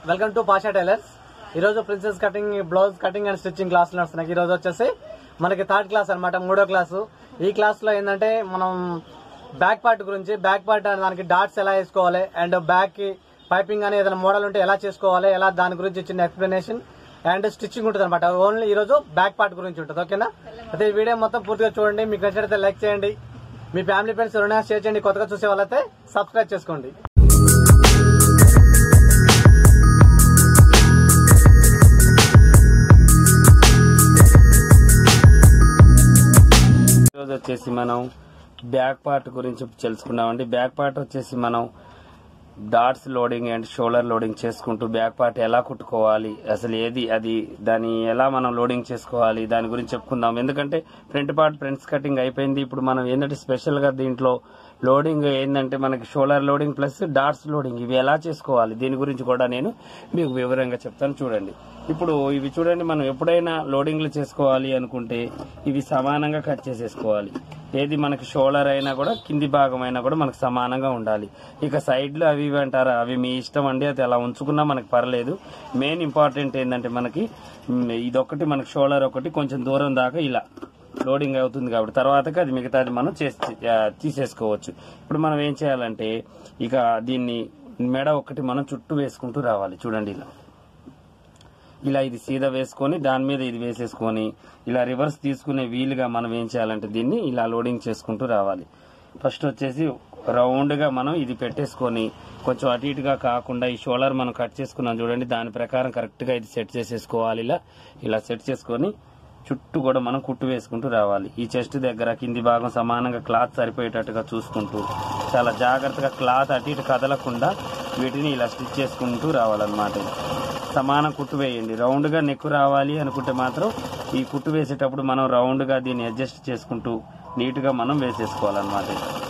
Welcome to Pasha tailors ఈ రోజు princess cutting blouse cutting and stitching class నడుస్తున్నాయి ఈ రోజు వచ్చేసి మనకి థర్డ్ క్లాస్ అన్నమాట మూడో క్లాసు ఈ క్లాస్ లో ఏంటంటే మనం బ్యాక్ పార్ట్ గురించి బ్యాక్ పార్ట్ అనే దానికి డాట్స్ ఎలా వేసుకోవాలి అండ్ బ్యాక్ కి పైపింగ్ అని ఏదైనా మోడల్ ఉంటే ఎలా చేసుకోవాలి ఎలా దాని గురించి చిన్న ఎక్స్ప్లెనేషన్ అండ్ స్టిచ్చింగ్ ఉంటుంది అనమాట ఓన్లీ ఈ రోజు బ్యాక్ పార్ట్ గురించి ఉంటుంది ఓకేనా అయితే ఈ వీడియో మొత్తం పూర్తిగా చూడండి మీకు నచ్చినట్లయితే లైక్ చేయండి మీ ఫ్యామిలీ ఫ్రెండ్స్ ఎవరైనా షేర్ చేయండి కొత్తగా చూసే వాళ్ళైతే సబ్స్క్రైబ్ చేసుకోండి ఈరోజు వచ్చేసి మనం బ్యాక్ పార్ట్ గురించి తెలుసుకున్నామండి బ్యాక్ పార్ట్ వచ్చేసి మనం darts loading and shoulder loading చేసుకుంటూ బ్యాక్ పార్ట్ ఎలా కుట్టుకోవాలి అసలు ఏది అది దాన్ని ఎలా మనం లోడింగ్ చేసుకోవాలి దాని గురించి చెప్పుకుందాం ఎందుకంటే ఫ్రంట్ పార్ట్ ఫ్రంట్స్ కటింగ్ అయిపోయింది ఇప్పుడు మనం ఏంటంటే స్పెషల్ గా దీంట్లో లోడింగ్ ఏంటంటే మనకి shoulder loading plus darts loading ఇవి ఎలా చేసుకోవాలి దీని గురించి కూడా నేను మీకు వివరంగా చెప్తాను చూడండి ఇప్పుడు ఇవి చూడండి మనం ఎప్పుడైనా లోడింగ్లు చేసుకోవాలి అనుకుంటే ఇవి సమానంగా కట్ చేసేసుకోవాలి ఏది మనకి షోల్డర్ అయినా కూడా కింది భాగం అయినా కూడా మనకు సమానంగా ఉండాలి ఇక సైడ్లు అవి ఇవి అంటారా అవి మీ ఇష్టం అండి అది అలా ఉంచుకున్నా మనకు పర్లేదు మెయిన్ ఇంపార్టెంట్ ఏంటంటే మనకి మ్, ఇదొకటి మనకి షోల్డర్ ఒకటి కొంచెం దూరం దాకా ఇలా లోడింగ్ అవుతుంది కాబట్టి తర్వాతకి అది మిగతాది మనం చేసి ఆ, తీసేసుకోవచ్చు ఇప్పుడు మనం ఏం చేయాలంటే ఇక దీన్ని మెడ ఒకటి మనం చుట్టూ వేసుకుంటూ రావాలి చూడండి ఇలా ఇలా ఇది సీదా వేసుకొని దాని మీద ఇది వేసేసుకొని ఇలా రివర్స్ తీసుకునే వీలుగా మనం ఏం చేయాలంటే దీన్ని ఇలా లోడింగ్ చేసుకుంటూ రావాలి ఫస్ట్ వచ్చేసి రౌండ్ గా మనం ఇది పెట్టేసుకొని కొంచెం అటు ఇటుగా కాకుండా ఈ షోల్డర్ మనం కట్ చేసుకున్నాం చూడండి దాని ప్రకారం కరెక్ట్ గా ఇది సెట్ చేసేసుకోవాలి ఇలా ఇలా సెట్ చేసుకొని చుట్టూ కూడా మనం కుట్టు వేసుకుంటూ రావాలి ఈ చెస్ట్ దగ్గర కింది భాగం సమానంగా క్లాత్ సరిపోయేటట్టుగా చూసుకుంటూ చాలా జాగ్రత్తగా క్లాత్ అటు ఇటు కదలకుండా వీటిని ఇలా స్టిచ్ చేసుకుంటూ రావాలన్నమాట సమానం కుట్టు వేయండి రౌండ్ గా నెక్కు రావాలి అనుకుంటే మాత్రం ఈ కుట్టు వేసేటప్పుడు మనం రౌండ్ గా దీన్ని అడ్జస్ట్ చేసుకుంటూ నీట్ గా మనం వేసేసుకోవాలన్నమాట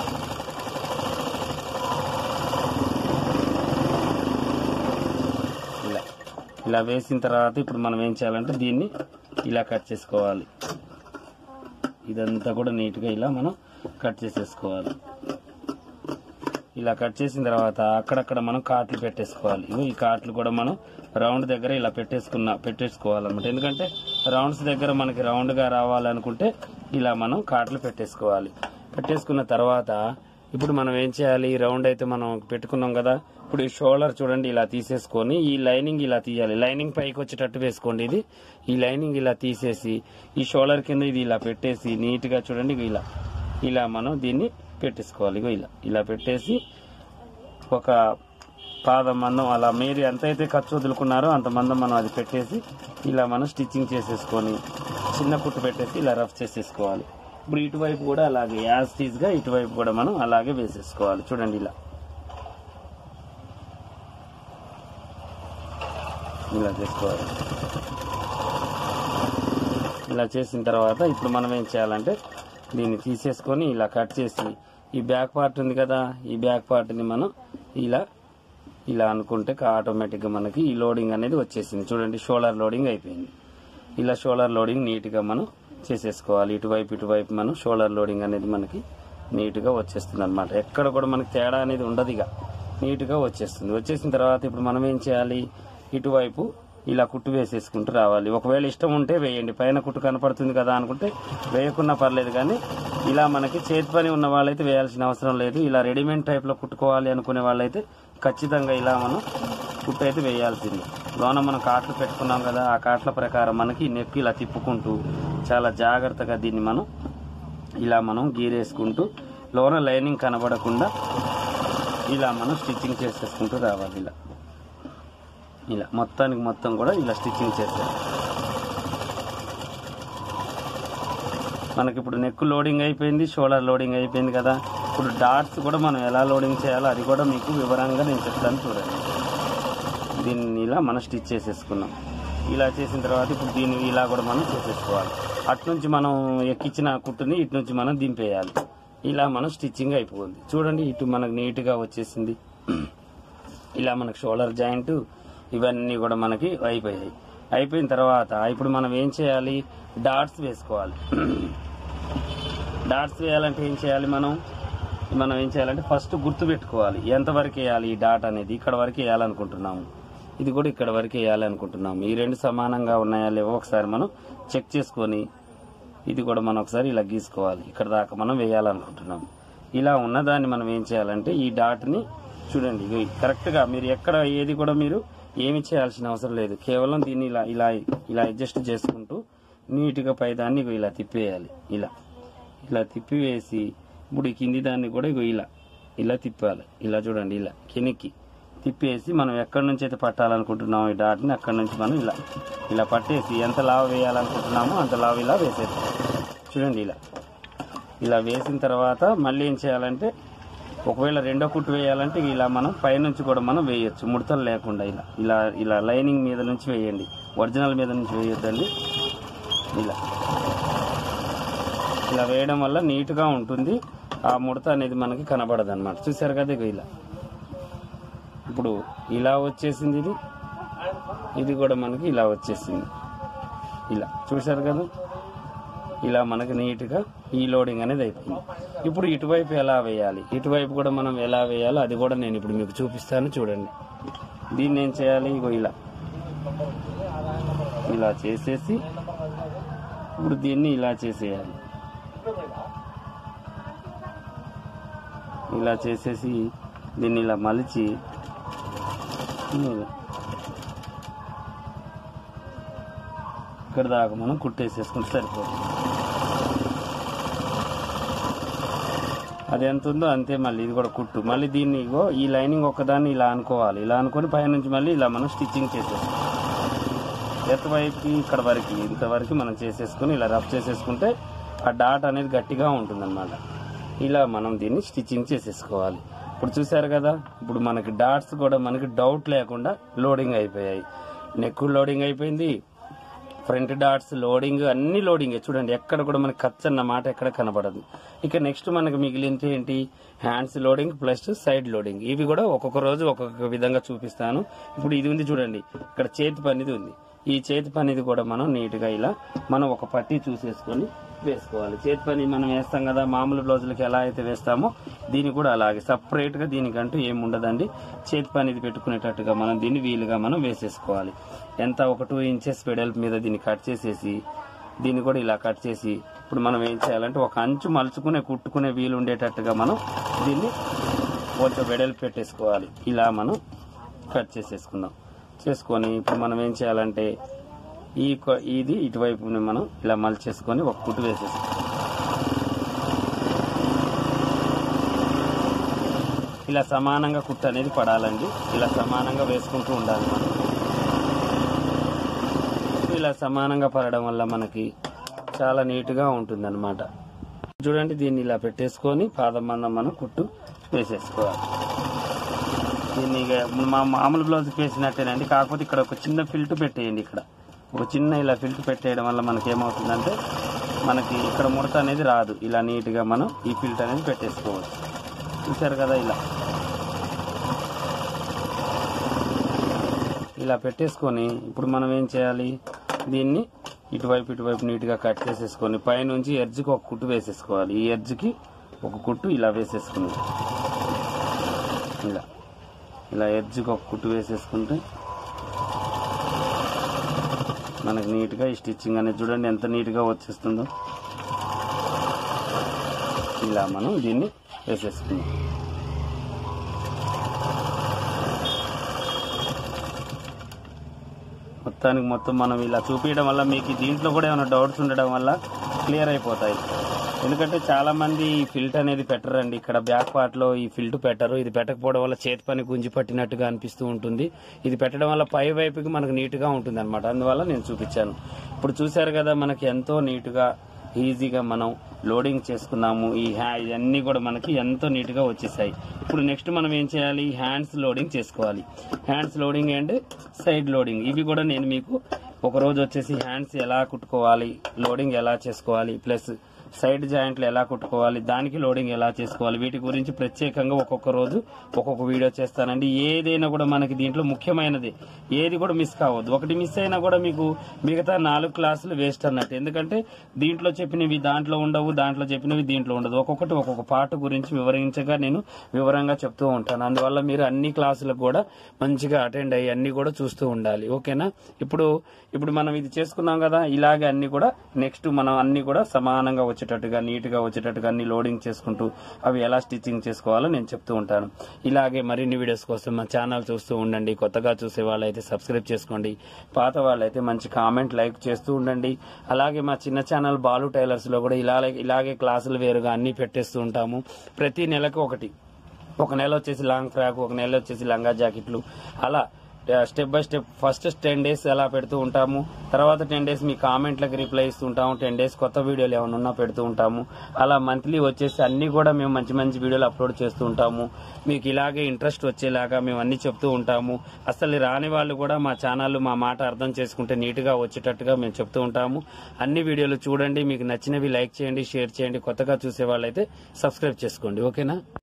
ఇలా ఇలా వేసిన తర్వాత ఇప్పుడు మనం ఏం చేయాలంటే దీన్ని ఇలా కట్ చేసుకోవాలి ఇదంతా కూడా నీట్ గా ఇలా మనం కట్ చేసేసుకోవాలి ఇలా కట్ చేసిన తర్వాత అక్కడక్కడ మనం కాట్లు పెట్టేసుకోవాలి ఇగో ఈ కాట్లు కూడా మనం రౌండ్ దగ్గర ఇలా పెట్టేసుకున్న పెట్టేసుకోవాలన్నమాట ఎందుకంటే రౌండ్స్ దగ్గర మనకి రౌండ్ గా రావాలనుకుంటే ఇలా మనం కాట్లు పెట్టేసుకోవాలి పెట్టేసుకున్న తర్వాత ఇప్పుడు మనం ఏం చేయాలి ఈ రౌండ్ అయితే మనం పెట్టుకున్నాం కదా ఇప్పుడు ఈ షోల్డర్ చూడండి ఇలా తీసేసుకొని ఈ లైనింగ్ ఇలా తీయాలి లైనింగ్ పైకి వచ్చేటట్టు వేసుకోండి ఇది ఈ లైనింగ్ ఇలా తీసేసి ఈ షోల్డర్ కింద ఇది ఇలా పెట్టేసి నీట్ గా చూడండి ఇగో ఇలా ఇలా మనం దీన్ని పెట్టేసుకోవాలి ఇగో ఇలా ఇలా పెట్టేసి ఒక పాదం మందం అలా మీరు ఎంతైతే ఖర్చు వదులుకున్నారో అంత మందం మనం అది పెట్టేసి ఇలా మనం స్టిచ్చింగ్ చేసేసుకొని చిన్న కుట్టు పెట్టేసి ఇలా రఫ్ చేసేసుకోవాలి ఇప్పుడు ఇటువైపు కూడా అలాగే యాజ్ టీజ్ గా ఇటువైపు కూడా మనం అలాగే వేసేసుకోవాలి చూడండి ఇలా ఇలా చేసుకోవాలి ఇలా చేసిన తర్వాత ఇప్పుడు మనం ఏం చేయాలంటే దీన్ని తీసేసుకొని ఇలా కట్ చేసి ఈ బ్యాక్ పార్ట్ ఉంది కదా ఈ బ్యాక్ పార్ట్ని మనం ఇలా ఇలా అనుకుంటే ఆటోమేటిక్గా మనకి ఈ లోడింగ్ అనేది వచ్చేసింది చూడండి షోల్డర్ లోడింగ్ అయిపోయింది ఇలా షోల్డర్ లోడింగ్ నీట్గా మనం చేసేసుకోవాలి ఇటువైపు ఇటువైపు మనం షోల్డర్ లోడింగ్ అనేది మనకి నీట్గా వచ్చేస్తుంది అనమాట ఎక్కడ కూడా మనకి తేడా అనేది ఉండదు ఇక నీట్గా వచ్చేస్తుంది వచ్చేసిన తర్వాత ఇప్పుడు మనం ఏం చేయాలి ఇటువైపు ఇలా కుట్టు వేసేసుకుంటూ రావాలి ఒకవేళ ఇష్టం ఉంటే వేయండి పైన కుట్టు కనపడుతుంది కదా అనుకుంటే వేయకున్నా పర్లేదు కానీ ఇలా మనకి చేతి పని ఉన్న వాళ్ళైతే వేయాల్సిన అవసరం లేదు ఇలా రెడీమేడ్ టైప్లో కుట్టుకోవాలి అనుకునే వాళ్ళైతే ఖచ్చితంగా ఇలా మనం కుట్టు అయితే వేయాల్సింది లోన మనం కాట్లు పెట్టుకున్నాం కదా ఆ కాట్ల ప్రకారం మనకి నెక్ ఇలా తిప్పుకుంటూ చాలా జాగ్రత్తగా దీన్ని మనం ఇలా మనం గీరేసుకుంటూ లోన లైనింగ్ కనబడకుండా ఇలా మనం స్టిచ్చింగ్ చేసేసుకుంటూ రావాలి ఇలా ఇలా మొత్తానికి మొత్తం కూడా ఇలా స్టిచ్చింగ్ చేసేయాలి మనకి ఇప్పుడు నెక్ లోడింగ్ అయిపోయింది షోల్డర్ లోడింగ్ అయిపోయింది కదా ఇప్పుడు డాట్స్ కూడా మనం ఎలా లోడింగ్ చేయాలో అది కూడా మీకు వివరంగా నేను చెప్తాను చూడండి దీన్ని ఇలా మనం స్టిచ్ చేసేసుకున్నాం ఇలా చేసిన తర్వాత ఇప్పుడు దీన్ని ఇలా కూడా మనం చేసేసుకోవాలి అటు నుంచి మనం ఎక్కించిన కుట్టుని ఇటు నుంచి మనం దింపేయాలి ఇలా మనం స్టిచ్చింగ్ అయిపోయింది చూడండి ఇటు మనకు నీట్గా వచ్చేసింది ఇలా మనకు షోల్డర్ జాయింట్ ఇవన్నీ కూడా మనకి అయిపోయాయి అయిపోయిన తర్వాత ఇప్పుడు మనం ఏం చేయాలి డాట్స్ వేసుకోవాలి డాట్స్ వేయాలంటే ఏం చేయాలి మనం మనం ఏం చేయాలంటే ఫస్ట్ గుర్తు పెట్టుకోవాలి ఎంతవరకు వేయాలి ఈ డాట్ అనేది ఇక్కడ వరకు వేయాలనుకుంటున్నాము ఇది కూడా ఇక్కడ వరకు వేయాలి అనుకుంటున్నాము ఈ రెండు సమానంగా ఉన్నాయా లేవో ఒకసారి మనం చెక్ చేసుకొని ఇది కూడా మనం ఒకసారి ఇలా గీసుకోవాలి ఇక్కడ దాకా మనం వేయాలనుకుంటున్నాం ఇలా ఉన్నదాన్ని మనం ఏం చేయాలంటే ఈ డాట్ని చూడండి ఇది కరెక్ట్గా మీరు ఎక్కడ ఏది కూడా మీరు ఏమి చేయాల్సిన అవసరం లేదు కేవలం దీన్ని ఇలా ఇలా ఇలా అడ్జస్ట్ చేసుకుంటూ నీట్గా పై దాన్ని ఇగో ఇలా తిప్పేయాలి ఇలా ఇలా తిప్పివేసి ఇప్పుడు ఈ కింది దాన్ని కూడా ఇగో ఇలా ఇలా తిప్పాలి ఇలా చూడండి ఇలా కినికి తిప్పేసి మనం ఎక్కడి నుంచి అయితే పట్టాలనుకుంటున్నామో ఈ డాట్ని అక్కడి నుంచి మనం ఇలా ఇలా పట్టేసి ఎంత లావు వేయాలనుకుంటున్నామో అంత లావు ఇలా వేసేది చూడండి ఇలా ఇలా వేసిన తర్వాత మళ్ళీ ఏం చేయాలంటే ఒకవేళ రెండో కుట్టు వేయాలంటే ఇలా మనం పైనుంచి కూడా మనం వేయొచ్చు ముడతలు లేకుండా ఇలా ఇలా ఇలా లైనింగ్ మీద నుంచి వేయండి ఒరిజినల్ మీద నుంచి వేయొద్దండి ఇలా ఇలా వేయడం వల్ల నీట్గా ఉంటుంది ఆ ముడత అనేది మనకి కనబడదు అనమాట చూసారు కదా ఇగో ఇలా ఇప్పుడు ఇలా వచ్చేసింది ఇది ఇది కూడా మనకి ఇలా వచ్చేసింది ఇలా చూసారు కదా ఇలా మనకి నీట్గా ఈ లోడింగ్ అనేది అయిపోయింది ఇప్పుడు ఇటువైపు ఎలా వేయాలి ఇటువైపు కూడా మనం ఎలా వేయాలో అది కూడా నేను ఇప్పుడు మీకు చూపిస్తాను చూడండి దీన్ని ఏం చేయాలి ఇగో ఇలా ఇలా చేసేసి ఇప్పుడు దీన్ని ఇలా చేసేయాలి ఇలా చేసేసి దీన్ని ఇలా మలిచి ఇలా. ఇక్కడ దాకా మనం కుట్టేసేసుకుంటే సరిపోతుంది అది ఎంత ఉందో అంతే మళ్ళీ ఇది కూడా కుట్టు మళ్ళీ దీన్ని ఇగో ఈ లైనింగ్ ఒకదాన్ని ఇలా అనుకోవాలి ఇలా అనుకొని పైనుంచి మళ్ళీ ఇలా మనం స్టిచ్చింగ్ చేసేస్తాం ఎత్తవైపుకి ఇక్కడ వరకు ఇంతవరకు మనం చేసేసుకుని ఇలా రఫ్ చేసేసుకుంటే ఆ డాట్ అనేది గట్టిగా ఉంటుందన్నమాట ఇలా మనం దీన్ని స్టిచ్చింగ్ చేసేసుకోవాలి ఇప్పుడు చూసారు కదా ఇప్పుడు మనకి డాట్స్ కూడా మనకి డౌట్ లేకుండా లోడింగ్ అయిపోయాయి నెక్ లోడింగ్ అయిపోయింది ఫ్రంట్ డాట్స్ లోడింగ్ అన్ని లోడింగ్ చూడండి ఎక్కడ కూడా మనకి ఖర్చు అన్న మాట ఎక్కడ కనబడదు ఇక నెక్స్ట్ మనకి మిగిలింది ఏంటి hands loading plus side loading ఇవి కూడా ఒక్కొక్క రోజు ఒక్కొక్క విధంగా చూపిస్తాను ఇప్పుడు ఇది ఉంది చూడండి ఇక్కడ చేతి పనిది ఉంది ఈ చేతి పనిది కూడా మనం నీట్ గా ఇలా మనం ఒక పట్టి చూసేసుకొని వేసుకోవాలి చేతి పని మనం వేస్తాం కదా మామూలు బ్లౌజులకి ఎలా అయితే వేస్తామో దీన్ని కూడా అలాగే సపరేట్ గా దీనికంటూ ఏమి ఉండదండి చేతి పనిది పెట్టుకునేటట్టుగా మనం దీన్ని వీలుగా మనం వేసేసుకోవాలి ఎంత ఒక టూ ఇంచెస్ వెడల్పు మీద దీన్ని కట్ చేసేసి దీన్ని కూడా ఇలా కట్ చేసి ఇప్పుడు మనం ఏం చేయాలంటే ఒక అంచు మలుచుకునే కుట్టుకునే వీలు ఉండేటట్టుగా మనం దీన్ని కొంచెం వెడల్పు పెట్టేసుకోవాలి ఇలా మనం కట్ చేసేసుకుందాం చేసుకొని ఇప్పుడు మనం ఏం చేయాలంటే ఈ కొ- ఇది ఇటువైపు మనం ఇలా మలిచేసుకొని ఒక కుట్టు వేసేసుకోవాలి ఇలా సమానంగా కుట్టు అనేది పడాలండి ఇలా సమానంగా వేసుకుంటూ ఉండాలి మనం ఇలా సమానంగా పడడం వల్ల మనకి చాలా నీట్గా ఉంటుంది అనమాట చూడండి దీన్ని ఇలా పెట్టేసుకొని పాదం మందం మనం కుట్టు వేసేసుకోవాలి దీన్ని ఇక మా మామూలు బ్లౌజ్ వేసినట్టేనండి కాకపోతే ఇక్కడ ఒక చిన్న ఫిల్ట్ పెట్టేయండి ఇక్కడ ఒక చిన్న ఇలా ఫిల్ట్ పెట్టేయడం వల్ల మనకి ఏమవుతుందంటే మనకి ఇక్కడ ముడత అనేది రాదు ఇలా నీట్గా మనం ఈ ఫిల్ట్ అనేది పెట్టేసుకోవచ్చు చూసారు కదా ఇలా ఇలా పెట్టేసుకొని ఇప్పుడు మనం ఏం చేయాలి దీన్ని ఇటువైపు ఇటువైపు నీట్గా కట్ చేసేసుకొని పైనుంచి ఎడ్జ్కి ఒక కుట్టు వేసేసుకోవాలి ఈ ఎడ్జ్కి ఒక కుట్టు ఇలా వేసేసుకుని ఇలా ఇలా ఎడ్జ్కి ఒక కుట్టు వేసేసుకుంటే మనకి నీట్గా ఈ స్టిచ్చింగ్ అనేది చూడండి ఎంత నీట్గా వచ్చేస్తుందో ఇలా మనం దీన్ని వేసేసుకుందాం మొత్తానికి మొత్తం మనం ఇలా చూపించడం వల్ల మీకు దీంట్లో కూడా ఏమైనా డౌట్స్ ఉండడం వల్ల క్లియర్ అయిపోతాయి ఎందుకంటే చాలా మంది ఈ ఫిల్ట్ అనేది పెట్టరండి ఇక్కడ బ్యాక్ పార్ట్ లో ఈ ఫిల్ట్ పెట్టరు ఇది పెట్టకపోవడం వల్ల చేతి పని గుంజి పట్టినట్టుగా అనిపిస్తూ ఉంటుంది ఇది పెట్టడం వల్ల పై వైపుకి మనకు నీట్ గా ఉంటుంది అనమాట అందువల్ల నేను చూపించాను ఇప్పుడు చూశారు కదా మనకి ఎంతో నీట్ గా ఈజీగా మనం లోడింగ్ చేసుకున్నాము ఈ హ్యా ఇవన్నీ కూడా మనకి ఎంతో నీట్ గా వచ్చేసాయి ఇప్పుడు నెక్స్ట్ మనం ఏం చేయాలి హ్యాండ్స్ లోడింగ్ చేసుకోవాలి hands loading and side loading ఇవి కూడా నేను మీకు ఒక రోజు వచ్చేసి హ్యాండ్స్ ఎలా కుట్టుకోవాలి లోడింగ్ ఎలా చేసుకోవాలి ప్లస్ సైడ్ జాయింట్లు ఎలా కుట్టుకోవాలి దానికి లోడింగ్ ఎలా చేసుకోవాలి వీటి గురించి ప్రత్యేకంగా ఒక్కొక్క రోజు ఒక్కొక్క వీడియో చేస్తానండి ఏదైనా కూడా మనకి దీంట్లో ముఖ్యమైనది ఏది కూడా మిస్ కావద్దు ఒకటి మిస్ అయినా కూడా మీకు మిగతా నాలుగు క్లాసులు వేస్ట్ అన్నట్టు ఎందుకంటే దీంట్లో చెప్పినవి దాంట్లో ఉండవు దాంట్లో చెప్పినవి దీంట్లో ఉండదు ఒక్కొక్కటి ఒక్కొక్క పాట గురించి వివరించగా నేను వివరంగా చెప్తూ ఉంటాను అందువల్ల మీరు అన్ని క్లాసులకు కూడా మంచిగా అటెండ్ అయ్యి అన్ని కూడా చూస్తూ ఉండాలి ఓకేనా ఇప్పుడు ఇప్పుడు మనం ఇది చేసుకున్నాం కదా ఇలాగే అన్ని కూడా నెక్స్ట్ మనం అన్ని కూడా సమానంగా వచ్చేటట్టుగా నీట్ గా వచ్చేటట్టుగా అన్ని లోడింగ్ చేసుకుంటూ అవి ఎలా స్టిచ్చింగ్ చేసుకోవాలో నేను చెప్తూ ఉంటాను ఇలాగే మరిన్ని వీడియోస్ కోసం మా ఛానల్ చూస్తూ ఉండండి కొత్తగా చూసే వాళ్ళైతే సబ్స్క్రైబ్ చేసుకోండి పాత వాళ్ళైతే మంచి కామెంట్ లైక్ చేస్తూ ఉండండి అలాగే మా చిన్న ఛానల్ బాలు టైలర్స్ లో కూడా ఇలా ఇలాగే క్లాసులు వేరుగా అన్ని పెట్టేస్తూ ఉంటాము ప్రతి నెలకు ఒకటి ఒక నెల వచ్చేసి లాంగ్ ఫ్రాక్ ఒక నెల వచ్చేసి లంగా జాకెట్లు అలా step by step first ten days అలా పెడుతూ ఉంటాము తర్వాత టెన్ డేస్ మీ కామెంట్లకు రిప్లై ఇస్తూ ఉంటాము టెన్ డేస్ కొత్త వీడియోలు ఏమైనా ఉన్నా పెడుతూ ఉంటాము అలా మంత్లీ వచ్చేసి అన్ని కూడా మేము మంచి మంచి వీడియోలు అప్లోడ్ చేస్తూ ఉంటాము మీకు ఇలాగే ఇంట్రెస్ట్ వచ్చేలాగా మేము అన్ని చెప్తూ ఉంటాము అసలు రాని వాళ్ళు కూడా మా ఛానల్ మా మాట అర్థం చేసుకుంటే నీట్గా వచ్చేటట్టుగా మేము చెప్తూ ఉంటాము అన్ని వీడియోలు చూడండి మీకు నచ్చినవి లైక్ చేయండి షేర్ చేయండి కొత్తగా చూసే వాళ్ళైతే సబ్స్క్రైబ్ చేసుకోండి ఓకేనా